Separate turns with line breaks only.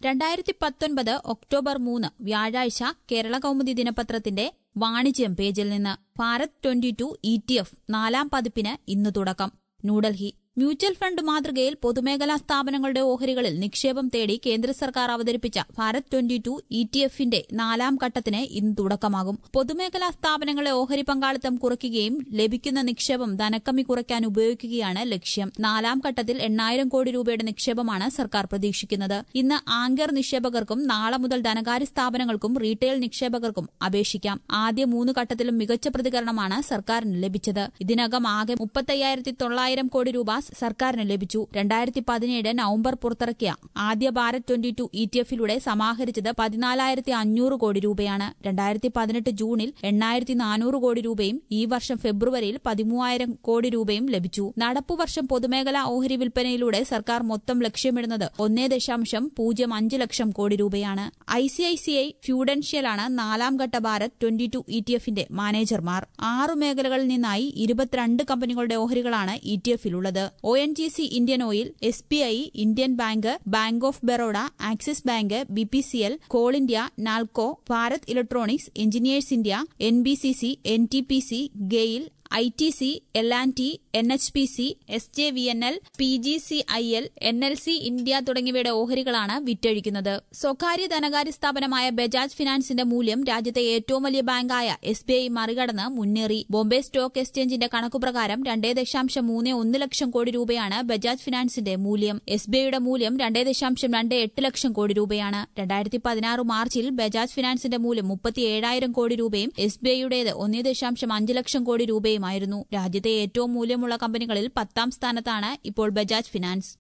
രണ്ടായിരത്തി പത്തൊൻപത് ഒക്ടോബർ മൂന്ന് വ്യാഴാഴ്ച കേരള കൗമുദി ദിനപത്രത്തിന്റെ വാണിജ്യം പേജിൽ നിന്ന് Bharat twenty two E T F നാലാം പതിപ്പിന് ഇന്ന് തുടക്കം ന്യൂഡൽഹി മ്യൂച്വൽ ഫണ്ട് മാതൃകയിൽ പൊതുമേഖലാ സ്ഥാപനങ്ങളുടെ ഓഹരികളിൽ നിക്ഷേപം തേടി കേന്ദ്ര സർക്കാർ അവതരിപ്പിച്ച Bharat twenty two E T എഫിന്റെ നാലാം ഘട്ടത്തിന് ഇന്ന് തുടക്കമാകും പൊതുമേഖലാ സ്ഥാപനങ്ങളെ ഓഹരി പങ്കാളിത്തം കുറയ്ക്കുകയും ലഭിക്കുന്ന നിക്ഷേപം ധനക്കമ്മി കുറയ്ക്കാൻ ഉപയോഗിക്കുകയാണ് ലക്ഷ്യം നാലാം ഘട്ടത്തിൽ എണ്ണായിരം കോടി രൂപയുടെ നിക്ഷേപമാണ് സർക്കാർ പ്രതീക്ഷിക്കുന്നത് ഇന്ന് ആങ്കർ നിക്ഷേപകർക്കും നാളെ മുതൽ ധനകാര്യ സ്ഥാപനങ്ങൾക്കും റീറ്റെയിൽ നിക്ഷേപകർക്കും അപേക്ഷിക്കാം ആദ്യ മൂന്ന് ഘട്ടത്തിലും മികച്ച പ്രതികരണമാണ് സർക്കാരിന് ലഭിച്ചത് ഇതിനകം ആകെ മുപ്പത്തയ്യായിരത്തി തൊള്ളായിരം കോടി രൂപ സർക്കാരിന് ലഭിച്ചു രണ്ടായിരത്തി പതിനേഴ് നവംബർ പുറത്തിറക്കിയ ആദ്യ Bharat twenty two E T എഫിലൂടെ സമാഹരിച്ചത് പതിനാലായിരത്തി അഞ്ഞൂറ് കോടി രൂപയാണ് രണ്ടായിരത്തി പതിനെട്ട് ജൂണിൽ എണ്ണായിരത്തി നാനൂറ് കോടി രൂപയും ഈ വർഷം ഫെബ്രുവരിയിൽ പതിമൂവായിരം കോടി രൂപയും ലഭിച്ചു നടപ്പുവർഷം പൊതുമേഖലാ ഓഹരി വിൽപ്പനയിലൂടെ സർക്കാർ മൊത്തം ലക്ഷ്യമിടുന്നത് ഒന്നേ ദശാംശം പൂജ്യം അഞ്ച് ലക്ഷം കോടി രൂപയാണ് I C I C I ഫ്യൂഡൻഷ്യലാണ് നാലാം ഘട്ട Bharat twenty two E T എഫിന്റെ മാനേജർമാർ ആറു മേഖലകളിൽ നിന്നായി ഇരുപത്തിരണ്ട് കമ്പനികളുടെ ഓഹരികളാണ് ഇ ടി എഫിലുള്ളത് O N G C Indian Oil S B I Indian Bank Bank of Baroda Axis Bank B P C L Coal India NALCO Bharat Electronics Engineers India N B C C N T P C GAIL I T C L and T N H P C S J V N L P G C I L N L C India തുടങ്ങിയവയുടെ ഓഹരികളാണ് വിറ്റഴിക്കുന്നത് സ്വകാര്യ ധനകാര്യ സ്ഥാപനമായ ബജാജ് ഫിനാൻസിന്റെ മൂല്യം രാജ്യത്തെ ഏറ്റവും വലിയ ബാങ്കായ S B I മറികടന്ന് മുന്നേറി ബോംബെ സ്റ്റോക്ക് എക്സ്ചേഞ്ചിന്റെ കണക്കുപ്രകാരം രണ്ടേ ദശാംശം മൂന്ന് ഒന്ന് ലക്ഷം കോടി രൂപയാണ് ബജാജ് ഫിനാൻസിന്റെ മൂല്യം എസ് ബി ഐയുടെ മൂല്യം രണ്ടേ ദശാംശം രണ്ട് എട്ട് ലക്ഷം കോടി രൂപയാണ് രണ്ടായിരത്തി പതിനാറ് മാർച്ചിൽ ബജാജ് ഫിനാൻസിന്റെ മൂല്യം മുപ്പത്തി ഏഴായിരം കോടി രൂപയും എസ് ബി ഐയുടേത് ഒന്നേ ദശാംശം അഞ്ച് ലക്ഷം കോടി രൂപയുമായിരുന്നു രാജ്യത്തെ ഏറ്റവും മൂല്യമുള്ള കമ്പനികളിൽ പത്താം സ്ഥാനത്താണ് ഇപ്പോൾ ബജാജ് ഫിനാൻസ്